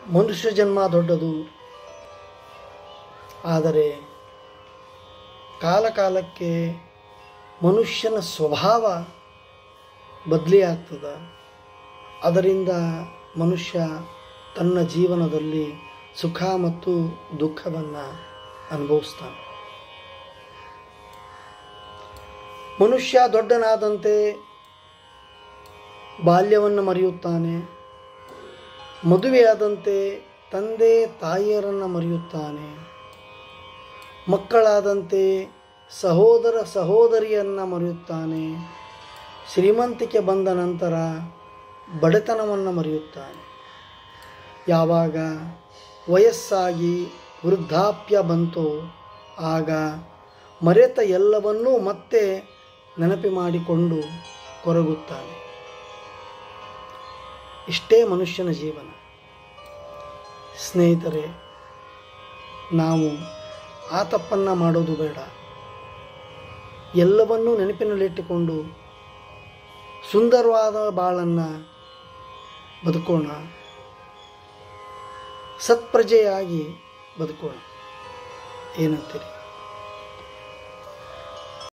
ಮನುಷ್ಯ ಜನ್ಮ ದೊಡ್ಡದು ಆದರೆ ಕಾಲ ಕಾಲಕ್ಕೆ ಮನುಷ್ಯನ ಸ್ವಭಾವ ಬದಲಿ ಆಗ್ತದೆ ಅದರಿಂದ ಮನುಷ್ಯ ತನ್ನ ಜೀವನದಲ್ಲಿ ಸುಖ ಮತ್ತು ದುಃಖವನ್ನು ಅನುಭವಿಸ್ತಾನೆ ಮನುಷ್ಯ ದೊಡ್ಡನಾದಂತೆ ಬಾಲ್ಯವನ್ನು ಮರೆಯುತ್ತಾನೆ ಮದುವೆಯಾದಂತೆ ತಂದೆ ತಾಯಿಯರನ್ನು ಮರೆಯುತ್ತಾನೆ ಮಕ್ಕಳಾದಂತೆ ಸಹೋದರ ಸಹೋದರಿಯನ್ನು ಮರೆಯುತ್ತಾನೆ ಶ್ರೀಮಂತಿಕೆ ಬಂದ ನಂತರ ಬಡತನವನ್ನು ಮರೆಯುತ್ತಾನೆ ಯಾವಾಗ ವಯಸ್ಸಾಗಿ ವೃದ್ಧಾಪ್ಯ ಬಂತೋ ಆಗ ಮರೆತ ಎಲ್ಲವನ್ನೂ ಮತ್ತೆ ನೆನಪು ಮಾಡಿಕೊಂಡು ಕೊರಗುತ್ತಾನೆ ಇಷ್ಟೇ ಮನುಷ್ಯನ ಜೀವನ ಸ್ನೇಹಿತರೆ ನಾವು ಆ ತಪ್ಪನ್ನು ಮಾಡೋದು ಬೇಡ ಎಲ್ಲವನ್ನೂ ನೆನಪಿನಲ್ಲಿಟ್ಟುಕೊಂಡು ಸುಂದರವಾದ ಬಾಳನ್ನು ಬದುಕೋಣ ಸತ್ಪ್ರಜೆಯಾಗಿ ಬದುಕೋಣ ಏನಂತೀರಿ